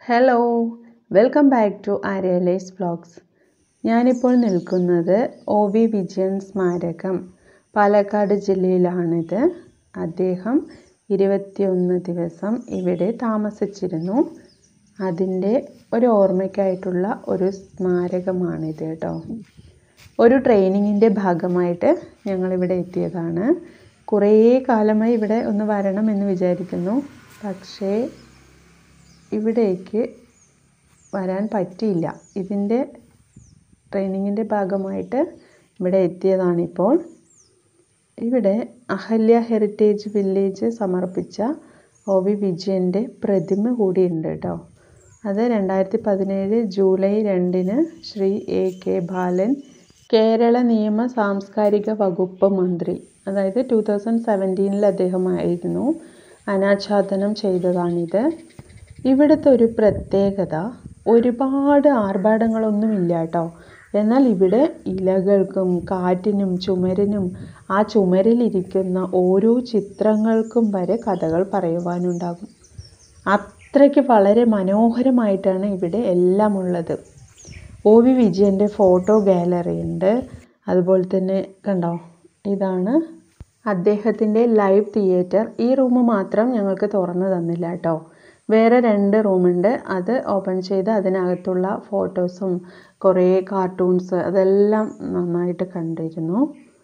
Hello welcome back to ആര്യലേസ് vlogs ഞാനിപ്പോൾ നിൽക്കുന്നത് ഒ വി വിജയൻ സ്മാരകം പാലക്കാട് ജില്ലയിലാണിത് അദ്ദേഹം ഇരുപത്തിയൊന്ന് ദിവസം ഇവിടെ താമസിച്ചിരുന്നു അതിൻ്റെ ഒരു ഓർമ്മയ്ക്കായിട്ടുള്ള ഒരു സ്മാരകമാണിത് കേട്ടോ ഒരു ട്രെയിനിങ്ങിൻ്റെ ഭാഗമായിട്ട് ഞങ്ങളിവിടെ എത്തിയതാണ് കുറേ കാലമായി ഇവിടെ ഒന്ന് വരണമെന്ന് വിചാരിക്കുന്നു പക്ഷേ ഇവിടേക്ക് വരാൻ പറ്റിയില്ല ഇതിൻ്റെ ട്രെയിനിങ്ങിൻ്റെ ഭാഗമായിട്ട് ഇവിടെ എത്തിയതാണിപ്പോൾ ഇവിടെ അഹല്യ ഹെറിറ്റേജ് വില്ലേജ് സമർപ്പിച്ച ഒ വി വിജയൻ്റെ പ്രതിമ കൂടിയുണ്ട് കേട്ടോ അത് രണ്ടായിരത്തി പതിനേഴ് ജൂലൈ രണ്ടിന് ശ്രീ എ കെ ബാലൻ കേരള നിയമ സാംസ്കാരിക വകുപ്പ് മന്ത്രി അതായത് ടു തൗസൻഡ് സെവൻറ്റീനിൽ അദ്ദേഹമായിരുന്നു അനാച്ഛാദനം ചെയ്തതാണിത് ഇവിടുത്തെ ഒരു പ്രത്യേകത ഒരുപാട് ആർഭാടങ്ങളൊന്നുമില്ല കേട്ടോ എന്നാൽ ഇവിടെ ഇലകൾക്കും കാറ്റിനും ചുമരിനും ആ ചുമരിലിരിക്കുന്ന ഓരോ ചിത്രങ്ങൾക്കും വരെ കഥകൾ പറയുവാനുണ്ടാകും അത്രയ്ക്ക് വളരെ മനോഹരമായിട്ടാണ് ഇവിടെ എല്ലാം ഉള്ളത് ഒ വി വിജയൻ്റെ ഫോട്ടോ ഗാലറി ഉണ്ട് അതുപോലെ തന്നെ കണ്ടോ ഇതാണ് അദ്ദേഹത്തിൻ്റെ ലൈവ് തിയേറ്റർ ഈ റൂം മാത്രം ഞങ്ങൾക്ക് തുറന്നു തന്നില്ല കേട്ടോ വേറെ രണ്ട് റൂമുണ്ട് അത് ഓപ്പൺ ചെയ്ത് അതിനകത്തുള്ള ഫോട്ടോസും കുറേ കാർട്ടൂൺസ് അതെല്ലാം നന്നായിട്ട് കണ്ടിരുന്നു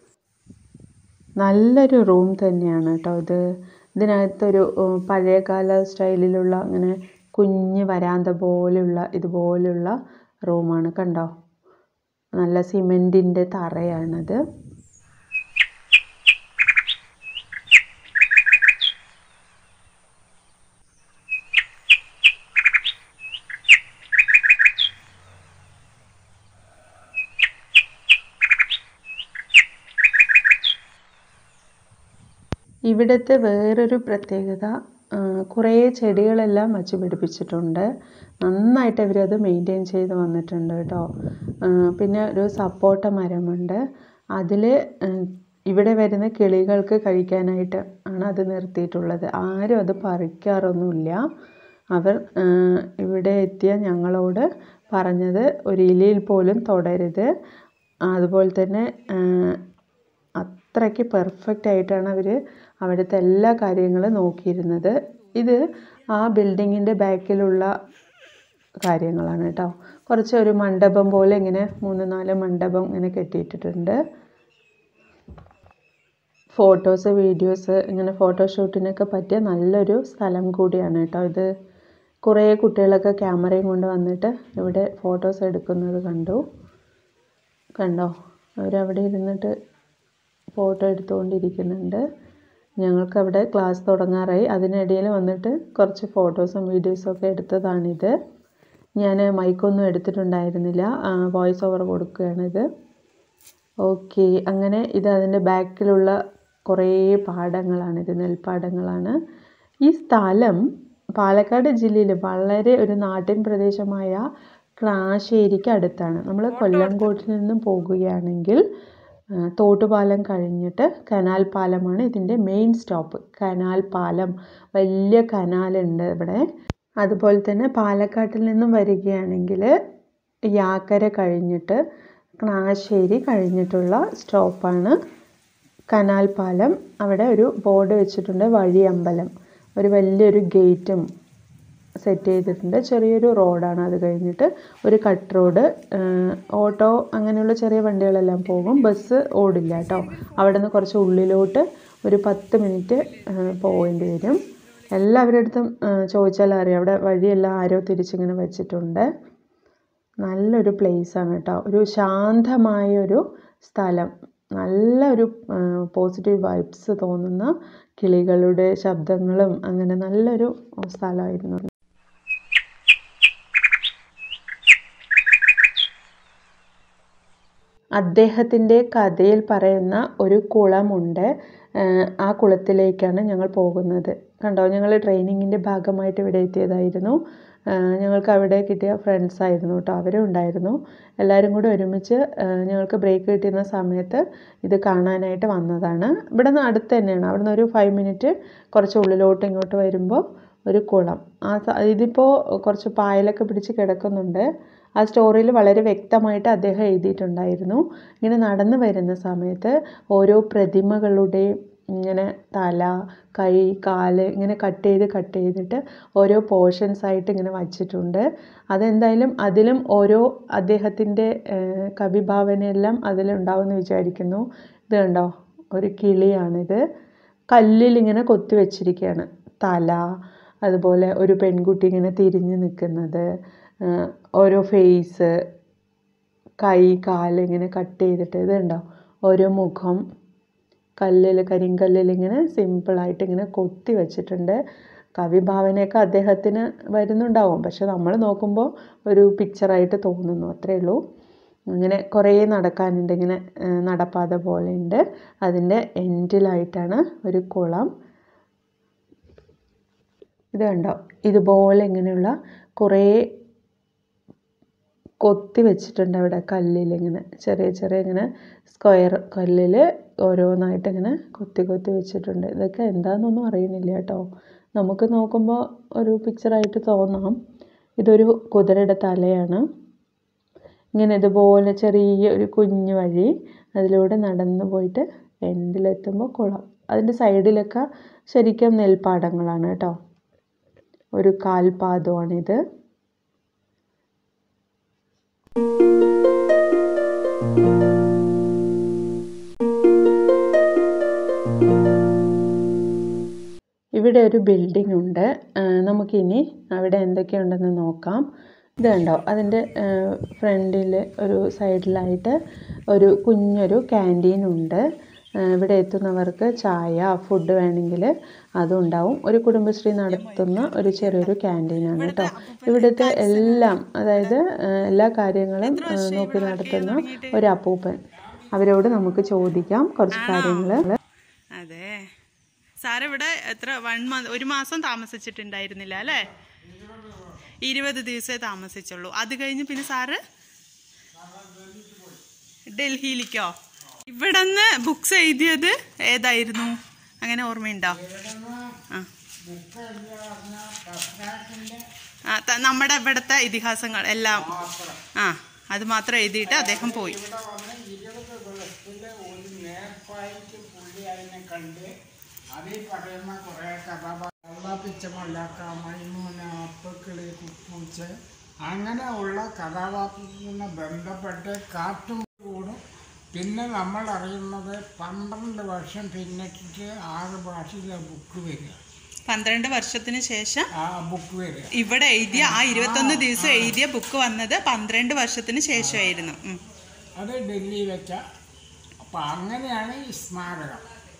നല്ലൊരു റൂം തന്നെയാണ് കേട്ടോ ഇത് ഇതിനകത്തൊരു പഴയകാല സ്റ്റൈലിലുള്ള അങ്ങനെ കുഞ്ഞ് വരാന്ത പോലെയുള്ള ഇതുപോലെയുള്ള റൂമാണ് കണ്ടോ നല്ല സിമെൻറ്റിൻ്റെ തറയാണത് ഇവിടുത്തെ വേറൊരു പ്രത്യേകത കുറേ ചെടികളെല്ലാം വച്ച് പിടിപ്പിച്ചിട്ടുണ്ട് നന്നായിട്ട് അവരത് മെയിൻറ്റെയിൻ ചെയ്ത് വന്നിട്ടുണ്ട് കേട്ടോ പിന്നെ ഒരു സപ്പോട്ട മരമുണ്ട് അതിൽ ഇവിടെ വരുന്ന കിളികൾക്ക് കഴിക്കാനായിട്ട് ആണ് അത് നിർത്തിയിട്ടുള്ളത് ആരും അത് പറിക്കാറൊന്നുമില്ല അവർ ഇവിടെ എത്തിയ ഞങ്ങളോട് പറഞ്ഞത് ഒരു ഇലയിൽ പോലും തൊടരുത് അതുപോലെ തന്നെ അത്രയ്ക്ക് പെർഫെക്റ്റ് ആയിട്ടാണ് അവർ അവിടുത്തെ എല്ലാ കാര്യങ്ങളും നോക്കിയിരുന്നത് ഇത് ആ ബിൽഡിങ്ങിൻ്റെ ബാക്കിലുള്ള കാര്യങ്ങളാണ് കേട്ടോ കുറച്ച് ഒരു മണ്ഡപം പോലെ ഇങ്ങനെ മൂന്ന് നാല് മണ്ഡപം ഇങ്ങനെ കെട്ടിയിട്ടിട്ടുണ്ട് ഫോട്ടോസ് വീഡിയോസ് ഇങ്ങനെ ഫോട്ടോഷൂട്ടിനൊക്കെ പറ്റിയ നല്ലൊരു സ്ഥലം കൂടിയാണ് കേട്ടോ ഇത് കുറേ കുട്ടികളൊക്കെ ക്യാമറയും കൊണ്ട് വന്നിട്ട് ഇവിടെ ഫോട്ടോസ് എടുക്കുന്നത് കണ്ടു കണ്ടോ അവരവിടെ ഇരുന്നിട്ട് ഫോട്ടോ എടുത്തുകൊണ്ടിരിക്കുന്നുണ്ട് ഞങ്ങൾക്കവിടെ ക്ലാസ് തുടങ്ങാറായി അതിനിടയിൽ വന്നിട്ട് കുറച്ച് ഫോട്ടോസും വീഡിയോസും ഒക്കെ എടുത്തതാണിത് ഞാൻ മൈക്കൊന്നും എടുത്തിട്ടുണ്ടായിരുന്നില്ല വോയിസ് ഓവർ കൊടുക്കുകയാണിത് ഓക്കെ അങ്ങനെ ഇത് അതിൻ്റെ ബാക്കിലുള്ള കുറേ പാടങ്ങളാണിത് നെൽപ്പാടങ്ങളാണ് ഈ സ്ഥലം പാലക്കാട് ജില്ലയിൽ വളരെ ഒരു നാട്ടിൻ പ്രദേശമായ ക്ലാശ്ശേരിക്ക് അടുത്താണ് നമ്മൾ കൊല്ലംകോട്ടിൽ നിന്നും പോകുകയാണെങ്കിൽ തോട്ടുപാലം കഴിഞ്ഞിട്ട് കനാൽ പാലമാണ് ഇതിൻ്റെ മെയിൻ സ്റ്റോപ്പ് കനാൽ പാലം വലിയ കനാലുണ്ട് ഇവിടെ അതുപോലെ തന്നെ പാലക്കാട്ടിൽ നിന്നും വരികയാണെങ്കിൽ യാക്കര കഴിഞ്ഞിട്ട് ക്ലാശ്ശേരി കഴിഞ്ഞിട്ടുള്ള സ്റ്റോപ്പാണ് കനാൽ പാലം അവിടെ ഒരു ബോർഡ് വെച്ചിട്ടുണ്ട് വഴിയമ്പലം ഒരു വലിയൊരു ഗേറ്റും സെറ്റ് ചെയ്തിട്ടുണ്ട് ചെറിയൊരു റോഡാണ് അത് കഴിഞ്ഞിട്ട് ഒരു കട്ട് റോഡ് ഓട്ടോ അങ്ങനെയുള്ള ചെറിയ വണ്ടികളെല്ലാം പോകും ബസ് ഓടില്ല കേട്ടോ അവിടെ നിന്ന് കുറച്ച് ഉള്ളിലോട്ട് ഒരു പത്ത് മിനിറ്റ് പോകേണ്ടി വരും എല്ലാവരുടെ അടുത്തും ചോദിച്ചാൽ അറിയാം അവിടെ വഴിയെല്ലാം ആരോ തിരിച്ചിങ്ങനെ വെച്ചിട്ടുണ്ട് നല്ലൊരു പ്ലേസാണ് കേട്ടോ ഒരു ശാന്തമായ ഒരു സ്ഥലം നല്ലൊരു പോസിറ്റീവ് വൈബ്സ് തോന്നുന്ന കിളികളുടെ ശബ്ദങ്ങളും അങ്ങനെ നല്ലൊരു സ്ഥലമായിരുന്നു അദ്ദേഹത്തിൻ്റെ കഥയിൽ പറയുന്ന ഒരു കുളമുണ്ട് ആ കുളത്തിലേക്കാണ് ഞങ്ങൾ പോകുന്നത് കണ്ടോ ഞങ്ങൾ ട്രെയിനിങ്ങിൻ്റെ ഭാഗമായിട്ട് ഇവിടെ എത്തിയതായിരുന്നു ഞങ്ങൾക്ക് അവിടെ കിട്ടിയ ഫ്രണ്ട്സ് ആയിരുന്നു കേട്ടോ അവരും ഉണ്ടായിരുന്നു എല്ലാവരും കൂടെ ഒരുമിച്ച് ഞങ്ങൾക്ക് ബ്രേക്ക് കിട്ടുന്ന സമയത്ത് ഇത് കാണാനായിട്ട് വന്നതാണ് ഇവിടെ നിന്ന് അടുത്ത് തന്നെയാണ് അവിടെ നിന്ന് ഒരു ഫൈവ് മിനിറ്റ് കുറച്ച് ഉള്ളിലോട്ട് ഇങ്ങോട്ട് വരുമ്പോൾ ഒരു കുളം ആ സ- ഇതിപ്പോൾ കുറച്ച് പായലൊക്കെ പിടിച്ച് കിടക്കുന്നുണ്ട് ആ സ്റ്റോറിയിൽ വളരെ വ്യക്തമായിട്ട് അദ്ദേഹം എഴുതിയിട്ടുണ്ടായിരുന്നു ഇങ്ങനെ നടന്നു വരുന്ന സമയത്ത് ഓരോ പ്രതിമകളുടെയും ഇങ്ങനെ തല കൈ കാല് ഇങ്ങനെ കട്ട് ചെയ്ത് കട്ട് ചെയ്തിട്ട് ഓരോ പോർഷൻസ് ആയിട്ട് ഇങ്ങനെ വച്ചിട്ടുണ്ട് അതെന്തായാലും അതിലും ഓരോ അദ്ദേഹത്തിൻ്റെ കവിഭാവനയെല്ലാം അതിലുണ്ടാവുമെന്ന് വിചാരിക്കുന്നു ഇത് കണ്ടോ ഒരു കിളിയാണിത് കല്ലിൽ ഇങ്ങനെ കൊത്തി വെച്ചിരിക്കുകയാണ് തല അതുപോലെ ഒരു പെൺകുട്ടി ഇങ്ങനെ തിരിഞ്ഞ് നിൽക്കുന്നത് ആ, ഓരോ ഫേസ് കൈ കാല് ഇങ്ങനെ കട്ട് ചെയ്തിട്ട് ഇത് കണ്ടോ ഓരോ മുഖം കല്ലിൽ കരിങ്കല്ലിൽ ഇങ്ങനെ സിമ്പിളായിട്ട് ഇങ്ങനെ കൊത്തി വെച്ചിട്ടുണ്ട് കവിഭാവനയൊക്കെ അദ്ദേഹത്തിന് വരുന്നുണ്ടാവും പക്ഷെ നമ്മൾ നോക്കുമ്പോൾ ഒരു പിക്ചറായിട്ട് തോന്നുന്നു അത്രയേ ഉള്ളൂ അങ്ങനെ കുറേ നടക്കാനുണ്ട് ഇങ്ങനെ ആ, നടപ്പാത പോലെയുണ്ട് അതിൻ്റെ എൻഡിലായിട്ടാണ് ഒരു കുളം ഇത് കണ്ടോ ഇതുപോലെ ഇങ്ങനെയുള്ള കുറേ കൊത്തി വെച്ചിട്ടുണ്ട് അവിടെ കല്ലിൽ ഇങ്ങനെ ചെറിയ ചെറിയ ഇങ്ങനെ സ്ക്വയർ കല്ലിൽ ഓരോന്നായിട്ട് ഇങ്ങനെ കൊത്തി കൊത്തി വെച്ചിട്ടുണ്ട് ഇതൊക്കെ എന്താണെന്നൊന്നും അറിയുന്നില്ല കേട്ടോ നമുക്ക് നോക്കുമ്പോൾ ഒരു പിക്ചറായിട്ട് തോന്നാം ഇതൊരു കുതിരയുടെ തലയാണ് ഇങ്ങനെ ഇതുപോലെ ചെറിയ ഒരു കുഞ്ഞു വഴി അതിലൂടെ നടന്നു പോയിട്ട് എൻഡിലെത്തുമ്പോൾ കുളം അതിൻ്റെ സൈഡിലൊക്കെ ശരിക്കും നെൽപ്പാടങ്ങളാണ് കേട്ടോ ഒരു കാൽപാദമാണിത് ഇവിടെ ഒരു ബിൽഡിംഗ് ഉണ്ട് ആ, നമുക്കിനി അവിടെ എന്തൊക്കെയുണ്ടെന്ന് നോക്കാം ഇത് കണ്ടോ അതിൻ്റെ ഫ്രണ്ടിൽ ഒരു സൈഡിലായിട്ട് ഒരു കുഞ്ഞൊരു ക്യാൻറ്റീൻ ഉണ്ട് ആ, ഇവിടെ എത്തുന്നവർക്ക് ചായ ഫുഡ് വേണമെങ്കിൽ അതും ഉണ്ടാവും ഒരു കുടുംബശ്രീ നടത്തുന്ന ഒരു ചെറിയൊരു ക്യാൻറ്റീനാണ് കേട്ടോ ഇവിടുത്തെ എല്ലാം അതായത് ആ, എല്ലാ കാര്യങ്ങളും ആ, നോക്കി നടത്തുന്ന ഒരു അപ്പൂപ്പൻ അവരോട് നമുക്ക് ചോദിക്കാം കുറച്ച് കാര്യങ്ങൾ അതെ സാർ ഇവിടെ എത്ര വൺ മന്ത് ഒരു മാസം താമസിച്ചിട്ടുണ്ടായിരുന്നില്ല അല്ലേ ഇരുപത് ദിവസമേ താമസിച്ചുള്ളൂ അത് കഴിഞ്ഞ് പിന്നെ സാറ് ഡൽഹിയിലേക്കോ ഇവിടെ നിന്ന് ബുക്സ് എഴുതിയത് ഏതായിരുന്നു അങ്ങനെ ഓർമ്മയുണ്ടോ ആ ആ ത- നമ്മുടെ ഇവിടുത്തെ ഇതിഹാസങ്ങൾ എല്ലാം ആ അത് മാത്രം എഴുതിയിട്ട് അദ്ദേഹം പോയി അതിൽ പറയുന്ന കുറേ കഥാപാത്ര മല്ലാക്ക മൈമൂന അപ്പക്കിളി കുപ്പൂച്ച് അങ്ങനെയുള്ള കഥാപാത്രത്തിന് ബന്ധപ്പെട്ട് കാർട്ടൂൺ കൂടും പിന്നെ നമ്മൾ അറിയുന്നത് പന്ത്രണ്ട് വർഷം പിന്നിട്ടിട്ട് ആറ് ഭാഷയിലെ ബുക്ക് വരിക പന്ത്രണ്ട് വർഷത്തിന് ശേഷം ആ ബുക്ക് വരിക ഇവിടെ എഴുതിയ ആ ഇരുപത്തൊന്ന് ദിവസം എഴുതിയ ബുക്ക് വന്നത് പന്ത്രണ്ട് വർഷത്തിന് ശേഷമായിരുന്നു ഉം. അത് ഡൽഹി വെച്ച അപ്പം അങ്ങനെയാണ് ഈ സ്മാരകം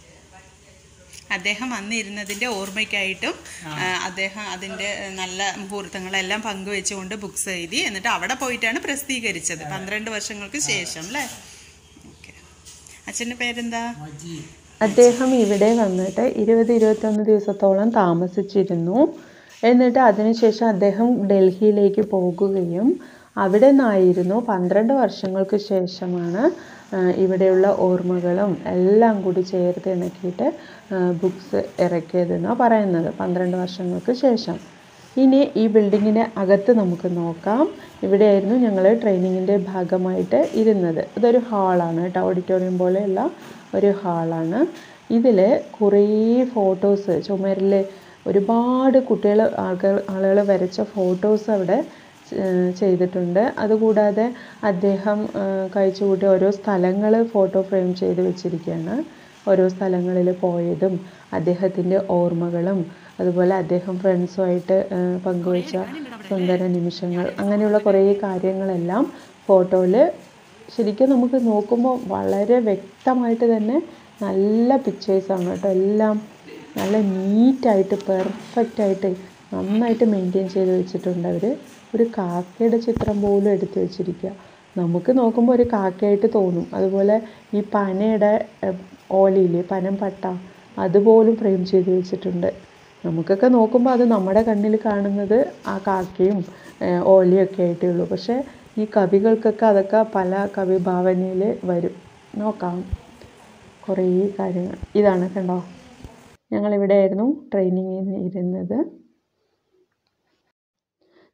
അദ്ദേഹം വന്നിരുന്നതിന്റെ ഓർമ്മയ്ക്കായിട്ടും ആ, അദ്ദേഹം അതിന്റെ നല്ല മുഹൂർത്തങ്ങളെല്ലാം പങ്കുവെച്ചുകൊണ്ട് ബുക്സ് എഴുതി എന്നിട്ട് അവിടെ പോയിട്ടാണ് പ്രസിദ്ധീകരിച്ചത് പന്ത്രണ്ട് വർഷങ്ങൾക്ക് ശേഷം അല്ലേ ഓക്കെ അച്ഛന്റെ പേരെന്താ മജീദ് അദ്ദേഹം ഇവിടെ വന്നിട്ട് ഇരുപത് ഇരുപത്തൊന്ന് ദിവസത്തോളം താമസിച്ചിരുന്നു എന്നിട്ട് അതിനുശേഷം അദ്ദേഹം ഡൽഹിയിലേക്ക് പോകുകയും അവിടെ നിന്നായിരുന്നു പന്ത്രണ്ട് വർഷങ്ങൾക്ക് ശേഷമാണ് ആ, ഇവിടെയുള്ള ഓർമ്മകളും എല്ലാം കൂടി ചേർത്ത് ഇണക്കിയിട്ട് ബുക്സ് ഇറക്കിയതെന്നാണ് പറയുന്നത് പന്ത്രണ്ട് വർഷങ്ങൾക്ക് ശേഷം ഇനി ഈ ബിൽഡിങ്ങിൻ്റെ അകത്ത് നമുക്ക് നോക്കാം ഇവിടെയായിരുന്നു ഞങ്ങൾ ട്രെയിനിങ്ങിൻ്റെ ഭാഗമായിട്ട് ഇരുന്നത് ഇതൊരു ഹാളാണ് കേട്ടോ ഓഡിറ്റോറിയം പോലെയുള്ള ഒരു ഹാളാണ് ഇതിൽ കുറേ ഫോട്ടോസ് ചുമരിൽ ഒരുപാട് കുട്ടികൾ ആളുകൾ ആളുകൾ വരച്ച ഫോട്ടോസ് അവിടെ ഏഹ് ചെയ്തിട്ടുണ്ട് അതുകൂടാതെ അദ്ദേഹം ഏഹ് കഴിച്ചുകൂട്ടിയ ഓരോ സ്ഥലങ്ങൾ ഫോട്ടോ ഫ്രെയിം ചെയ്ത് വെച്ചിരിക്കുകയാണ് ഓരോ സ്ഥലങ്ങളിൽ പോയതും അദ്ദേഹത്തിൻ്റെ ഓർമ്മകളും അതുപോലെ അദ്ദേഹം ഫ്രണ്ട്സുമായിട്ട് ഏഹ് പങ്കുവച്ച സുന്ദര നിമിഷങ്ങൾ അങ്ങനെയുള്ള കുറേ കാര്യങ്ങളെല്ലാം ഫോട്ടോയിൽ ശരിക്കും നമുക്ക് നോക്കുമ്പോൾ വളരെ വ്യക്തമായിട്ട് തന്നെ നല്ല പിക്ചേഴ്സാണ് കേട്ടോ എല്ലാം നല്ല നീറ്റായിട്ട് പെർഫെക്റ്റായിട്ട് നന്നായിട്ട് മെയിൻറ്റെയിൻ ചെയ്ത് വെച്ചിട്ടുണ്ട് അവർ ഒരു കാക്കയുടെ ചിത്രം പോലും എടുത്തു വെച്ചിരിക്കുക നമുക്ക് നോക്കുമ്പോൾ ഒരു കാക്കയായിട്ട് തോന്നും അതുപോലെ ഈ പനയുടെ ഏഹ്, ഓലയില്ലേ പനം പട്ട അതുപോലും ഫ്രെയിം ചെയ്ത് വെച്ചിട്ടുണ്ട് നമുക്കൊക്കെ നോക്കുമ്പോൾ അത് നമ്മുടെ കണ്ണിൽ കാണുന്നത് ആ കാക്കയും ഏഹ്, ഓലയൊക്കെ ആയിട്ടേ ഉള്ളൂ പക്ഷേ ഈ കവികൾക്കൊക്കെ അതൊക്കെ പല കവിഭാവനയിൽ വരും നോക്കാം കുറേ കാര്യങ്ങൾ ഇതാണ് കണ്ടോ ഞങ്ങളിവിടെ ആയിരുന്നു ട്രെയിനിങ്ങിന് ഇരുന്നത്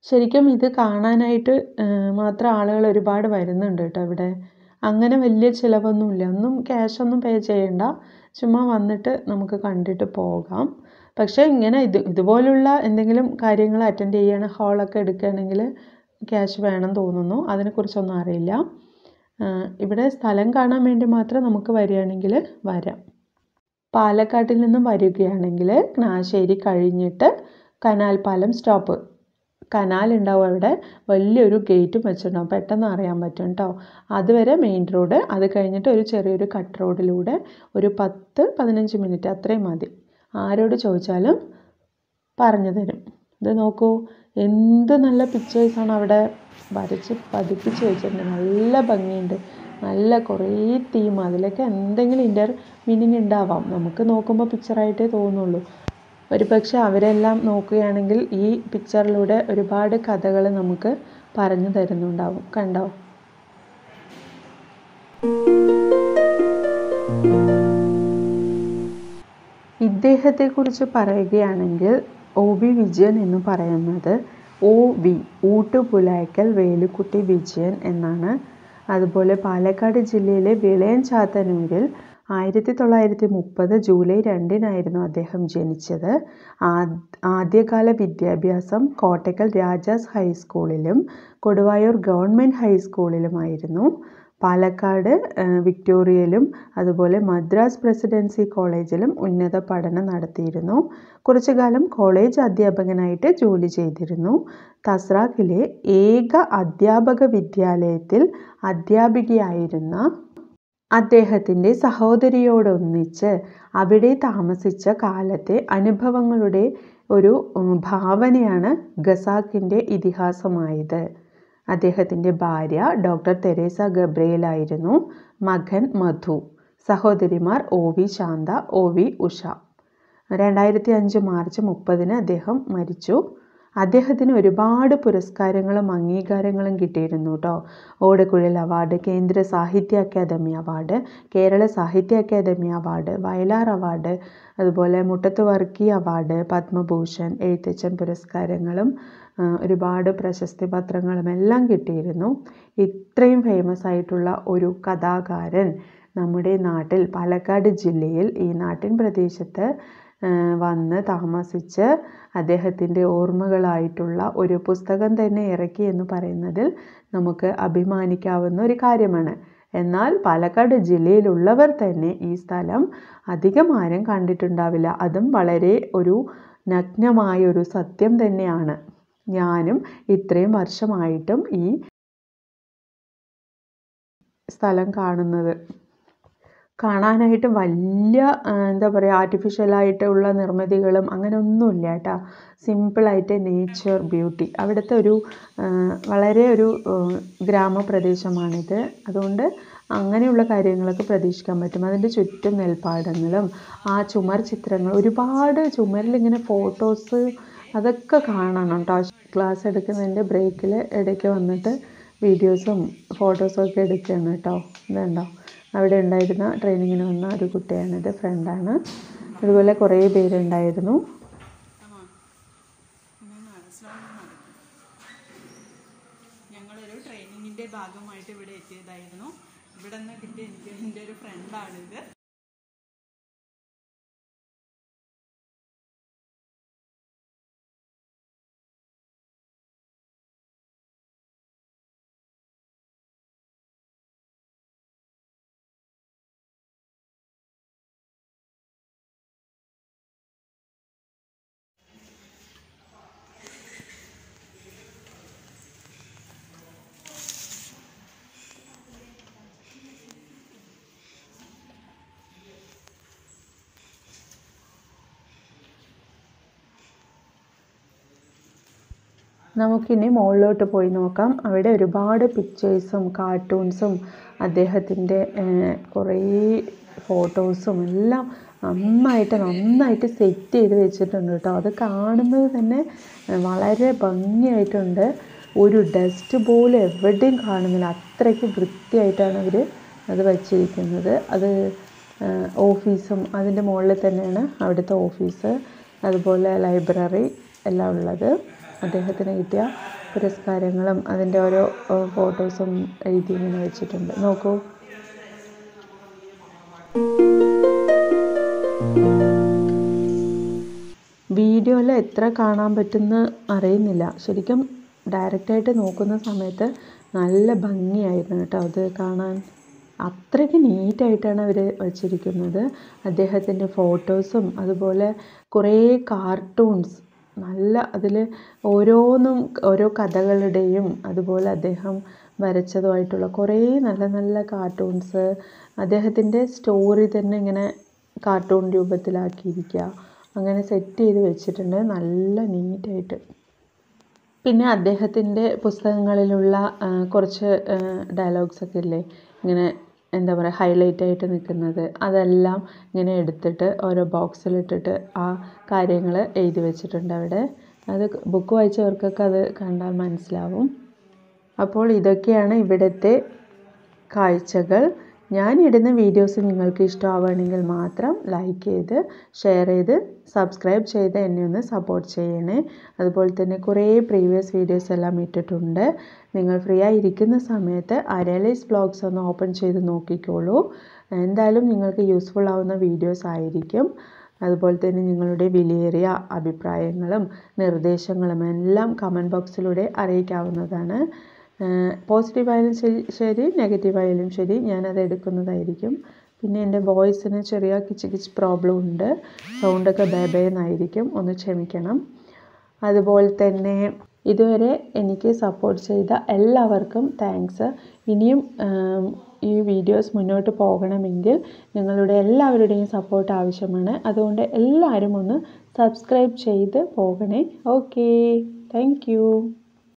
ശരിക്കും ഇത് കാണാനായിട്ട് മാത്രം ആളുകൾ ഒരുപാട് വരുന്നുണ്ട് കേട്ടോ ഇവിടെ അങ്ങനെ വലിയ ചിലവൊന്നുമില്ല ഒന്നും ക്യാഷ് ഒന്നും പേ ചെയ്യണ്ട ചുമ്മാ വന്നിട്ട് നമുക്ക് കണ്ടിട്ട് പോകാം പക്ഷേ ഇങ്ങനെ ഇത് ഇതുപോലുള്ള എന്തെങ്കിലും കാര്യങ്ങൾ അറ്റൻഡ് ചെയ്യണ ഹാളൊക്കെ എടുക്കുകയാണെങ്കിൽ ക്യാഷ് വേണം തോന്നുന്നു അതിനെക്കുറിച്ചൊന്നും അറിയില്ല ആ, ഇവിടെ സ്ഥലം കാണാൻ വേണ്ടി മാത്രം നമുക്ക് വരികയാണെങ്കിൽ വരാം പാലക്കാട്ടിൽ നിന്നും വരികയാണെങ്കിൽ ക്നാശ്ശേരി കഴിഞ്ഞിട്ട് കനാൽ പാലം സ്റ്റോപ്പ് കനാൽ ഉണ്ടാവും അവിടെ വലിയൊരു ഗേറ്റും വെച്ചിട്ടുണ്ടാവും പെട്ടെന്ന് അറിയാൻ പറ്റും കേട്ടോ അതുവരെ മെയിൻ റോഡ് അത് കഴിഞ്ഞിട്ട് ഒരു ചെറിയൊരു കട്ട് റോഡിലൂടെ ഒരു പത്ത് പതിനഞ്ച് മിനിറ്റ് അത്രയും മതി ആരോട് ചോദിച്ചാലും പറഞ്ഞു തരും ഇത് നോക്കൂ എന്ത് നല്ല പിക്ചേഴ്സാണ് അവിടെ വരച്ച് പതിപ്പിച്ച് വെച്ചിട്ടുണ്ട് നല്ല ഭംഗിയുണ്ട് നല്ല കുറേ തീം അതിലൊക്കെ എന്തെങ്കിലും ഇൻ്റർ മീനിങ് ഉണ്ടാവാം നമുക്ക് നോക്കുമ്പോൾ പിക്ചറായിട്ടേ തോന്നുള്ളൂ ഒരു പക്ഷെ അവരെല്ലാം നോക്കുകയാണെങ്കിൽ ഈ പിക്ചറിലൂടെ ഒരുപാട് കഥകൾ നമുക്ക് പറഞ്ഞു തരുന്നുണ്ടാവും കണ്ടോ ഇദ്ദേഹത്തെക്കുറിച്ച് പറയുകയാണെങ്കിൽ ഒ വി വിജയൻ എന്ന് പറയുന്നത് ഒ വി ഊട്ടുപുലായ്ക്കൽ വേലുക്കുട്ടി വിജയൻ എന്നാണ് അതുപോലെ പാലക്കാട് ജില്ലയിലെ വിളയൻ ചാത്തന്നൂരിൽ ആയിരത്തി തൊള്ളായിരത്തി മുപ്പത് ജൂലൈ രണ്ടിനായിരുന്നു അദ്ദേഹം ജനിച്ചത് ആ- ആദ്യകാല വിദ്യാഭ്യാസം കോട്ടക്കൽ രാജാസ് ഹൈസ്കൂളിലും കൊടുവായൂർ ഗവൺമെൻറ് ഹൈസ്കൂളിലുമായിരുന്നു പാലക്കാട് ആ, വിക്ടോറിയയിലും അതുപോലെ മദ്രാസ് പ്രസിഡൻസി കോളേജിലും ഉന്നത പഠനം നടത്തിയിരുന്നു കുറച്ചു കാലം കോളേജ് അധ്യാപകനായിട്ട് ജോലി ചെയ്തിരുന്നു തസ്രാക്കിലെ ഏക അധ്യാപക വിദ്യാലയത്തിൽ അധ്യാപികയായിരുന്ന അദ്ദേഹത്തിൻ്റെ സഹോദരിയോടൊന്നിച്ച് അവിടെ താമസിച്ച കാലത്തെ അനുഭവങ്ങളുടെ ഒരു ഉം, ഭാവനയാണ് ഖസാക്കിൻ്റെ ഇതിഹാസമായത് അദ്ദേഹത്തിൻ്റെ ഭാര്യ ഡോക്ടർ തെരേസ ഗബ്രിയേൽ ആയിരുന്നു മകൻ മധു സഹോദരിമാർ O V Santha O V Usha രണ്ടായിരത്തി അഞ്ച് മാർച്ച് മുപ്പതിന് അദ്ദേഹം മരിച്ചു അദ്ദേഹത്തിന് ഒരുപാട് പുരസ്കാരങ്ങളും അംഗീകാരങ്ങളും കിട്ടിയിരുന്നു കേട്ടോ ഓടക്കുഴൽ അവാർഡ് കേന്ദ്ര സാഹിത്യ അക്കാദമി അവാർഡ് കേരള സാഹിത്യ അക്കാദമി അവാർഡ് വയലാർ അവാർഡ് അതുപോലെ മുട്ടത്ത് വർക്കി അവാർഡ് പത്മഭൂഷൺ എഴുത്തച്ഛൻ പുരസ്കാരങ്ങളും ആ, ഒരുപാട് പ്രശസ്തി പത്രങ്ങളും എല്ലാം കിട്ടിയിരുന്നു ഇത്രയും ഫേമസ് ആയിട്ടുള്ള ഒരു കഥാകാരൻ നമ്മുടെ നാട്ടിൽ പാലക്കാട് ജില്ലയിൽ ഈ നാട്ടിൻ പ്രദേശത്ത് ആ, വന്ന് താമസിച്ച് അദ്ദേഹത്തിൻ്റെ ഓർമ്മകളായിട്ടുള്ള ഒരു പുസ്തകം തന്നെ ഇറക്കി എന്ന് പറയുന്നതിൽ നമുക്ക് അഭിമാനിക്കാവുന്ന ഒരു കാര്യമാണ് എന്നാൽ പാലക്കാട് ജില്ലയിലുള്ളവർ തന്നെ ഈ സ്ഥലം അധികം ആരും കണ്ടിട്ടുണ്ടാവില്ല അതും വളരെ ഒരു നഗ്നമായ ഒരു സത്യം തന്നെയാണ് ഞാനും ഇത്രയും വർഷമായിട്ടും ഈ സ്ഥലം കാണുന്നത് കാണാനായിട്ട് വലിയ ആ, എന്താ പറയുക ആർട്ടിഫിഷ്യലായിട്ടുള്ള നിർമ്മിതികളും അങ്ങനെ ഒന്നുമില്ല കേട്ടോ സിമ്പിളായിട്ട് നേച്ചർ ബ്യൂട്ടി അവിടുത്തെ ഒരു ആ, വളരെ ഒരു ആ, ഗ്രാമപ്രദേശമാണിത് അതുകൊണ്ട് അങ്ങനെയുള്ള കാര്യങ്ങളൊക്കെ പ്രതീക്ഷിക്കാൻ പറ്റും അതിൻ്റെ ചുറ്റും നെൽപ്പാടങ്ങളും ആ ചുമർ ചിത്രങ്ങൾ ഒരുപാട് ചുമരിലിങ്ങനെ ഫോട്ടോസ് അതൊക്കെ കാണണം കേട്ടോ ക്ലാസ് എടുക്കുന്നതിൻ്റെ ബ്രേക്കിൽ ഇടയ്ക്ക് വന്നിട്ട് വീഡിയോസും ഫോട്ടോസും ഒക്കെ എടുക്കുകയാണ് കേട്ടോ ഇതുണ്ടോ അവിടെ ഉണ്ടായിരുന്ന ട്രെയിനിങ്ങിന് വന്ന ഒരു കുട്ടിയാണിത് ഫ്രണ്ടാണ് അതുപോലെ കുറേ പേരുണ്ടായിരുന്നു ഞങ്ങളൊരു ട്രെയിനിങ്ങിന്റെ ഭാഗമായിട്ട് ഇവിടെ എത്തിയതായിരുന്നു ഇവിടെ നിന്ന് കിട്ടിയ എനിക്ക് എൻ്റെ ഒരു ഫ്രണ്ടാണിത് നമുക്കിനി മുകളിലോട്ട് പോയി നോക്കാം അവിടെ ഒരുപാട് പിക്ചേഴ്സും കാർട്ടൂൺസും അദ്ദേഹത്തിൻ്റെ കുറേ ഫോട്ടോസും എല്ലാം നന്നായിട്ട് നന്നായിട്ട് സെറ്റ് ചെയ്ത് വെച്ചിട്ടുണ്ട് കേട്ടോ അത് കാണുന്നത് തന്നെ ഏഹ്, വളരെ ഭംഗിയായിട്ടുണ്ട് ഒരു ഡസ്റ്റ് പോലും എവിടെയും കാണുന്നില്ല അത്രയ്ക്ക് വൃത്തിയായിട്ടാണ് അവർ അത് വച്ചിരിക്കുന്നത് അത് ഏഹ്, ഓഫീസും അതിൻ്റെ മുകളിൽ തന്നെയാണ് അവിടുത്തെ ഓഫീസ് അതുപോലെ ലൈബ്രറി എല്ലാം ഉള്ളത് അദ്ദേഹത്തിന് കിട്ടിയ പുരസ്കാരങ്ങളും അതിൻ്റെ ഓരോ ഏഹ്, ഫോട്ടോസും എഴുതി ഇങ്ങനെ വെച്ചിട്ടുണ്ട് നോക്കൂ വീഡിയോയിൽ എത്ര കാണാൻ പറ്റുമെന്ന് അറിയുന്നില്ല ശരിക്കും ഡയറക്റ്റായിട്ട് നോക്കുന്ന സമയത്ത് നല്ല ഭംഗിയായിരുന്നു കേട്ടോ അത് കാണാൻ അത്രയ്ക്ക് നീറ്റായിട്ടാണ് അവർ വച്ചിരിക്കുന്നത് അദ്ദേഹത്തിൻ്റെ ഫോട്ടോസും അതുപോലെ കുറേ കാർട്ടൂൺസ് നല്ല അതിൽ ഓരോന്നും ഓരോ കഥകളുടെയും അതുപോലെ അദ്ദേഹം വരച്ചതുമായിട്ടുള്ള കുറേ നല്ല നല്ല കാർട്ടൂൺസ് അദ്ദേഹത്തിൻ്റെ സ്റ്റോറി തന്നെ ഇങ്ങനെ കാർട്ടൂൺ രൂപത്തിലാക്കിയിരിക്കുക അങ്ങനെ സെറ്റ് ചെയ്ത് വെച്ചിട്ടുണ്ട് നല്ല നീറ്റായിട്ട് പിന്നെ അദ്ദേഹത്തിൻ്റെ പുസ്തകങ്ങളിലുള്ള ആ, കുറച്ച് ഡയലോഗ്സ് ഒക്കെ ഇല്ലേ ഇങ്ങനെ എന്താ പറയുക ഹൈലൈറ്റ് ആയിട്ട് നിൽക്കുന്നത് അതെല്ലാം ഇങ്ങനെ എടുത്തിട്ട് ഓരോ ബോക്സിലിട്ടിട്ട് ആ കാര്യങ്ങൾ എഴുതി വെച്ചിട്ടുണ്ട് അവിടെ അത് ബുക്ക് വായിച്ചവർക്കൊക്കെ അത് കണ്ടാൽ മനസ്സിലാവും അപ്പോൾ ഇതൊക്കെയാണ് ഇവിടുത്തെ കാഴ്ചകൾ ഞാൻ ഇടുന്ന വീഡിയോസ് നിങ്ങൾക്ക് ഇഷ്ടമാവുകയാണെങ്കിൽ മാത്രം ലൈക്ക് ചെയ്ത് ഷെയർ ചെയ്ത് സബ്സ്ക്രൈബ് ചെയ്ത് എന്നെ ഒന്ന് സപ്പോർട്ട് ചെയ്യണേ അതുപോലെ തന്നെ കുറേ പ്രീവിയസ് വീഡിയോസ് എല്ലാം ഇട്ടിട്ടുണ്ട് നിങ്ങൾ ഫ്രീ ആയിരിക്കുന്ന സമയത്ത് അരലൈസ് ബ്ലോഗ്സ് ഒന്ന് ഓപ്പൺ ചെയ്ത് നോക്കിക്കോളൂ എന്തായാലും നിങ്ങൾക്ക് യൂസ്ഫുൾ ആവുന്ന വീഡിയോസ് ആയിരിക്കും അതുപോലെ തന്നെ നിങ്ങളുടെ വിലയേറിയ അഭിപ്രായങ്ങളും നിർദ്ദേശങ്ങളും എല്ലാം കമൻറ്റ് ബോക്സിലൂടെ അറിയിക്കാവുന്നതാണ് പോസിറ്റീവായാലും ശരി ശരി നെഗറ്റീവായാലും ശരി ഞാനത് എടുക്കുന്നതായിരിക്കും പിന്നെ എൻ്റെ വോയിസിന് ചെറിയ കിച്ച് കിച്ച് പ്രോബ്ലം ഉണ്ട് സൗണ്ടൊക്കെ ബേബേന്നായിരിക്കും ഒന്ന് ക്ഷമിക്കണം അതുപോലെ തന്നെ ഇതുവരെ എനിക്ക് സപ്പോർട്ട് ചെയ്ത എല്ലാവർക്കും താങ്ക്സ് ഇനിയും ആം, ഈ വീഡിയോസ് മുന്നോട്ട് പോകണമെങ്കിൽ നിങ്ങളുടെ എല്ലാവരുടെയും സപ്പോർട്ട് ആവശ്യമാണ് അതുകൊണ്ട് എല്ലാവരും ഒന്ന് സബ്സ്ക്രൈബ് ചെയ്ത് പോകണേ ഓക്കെ താങ്ക്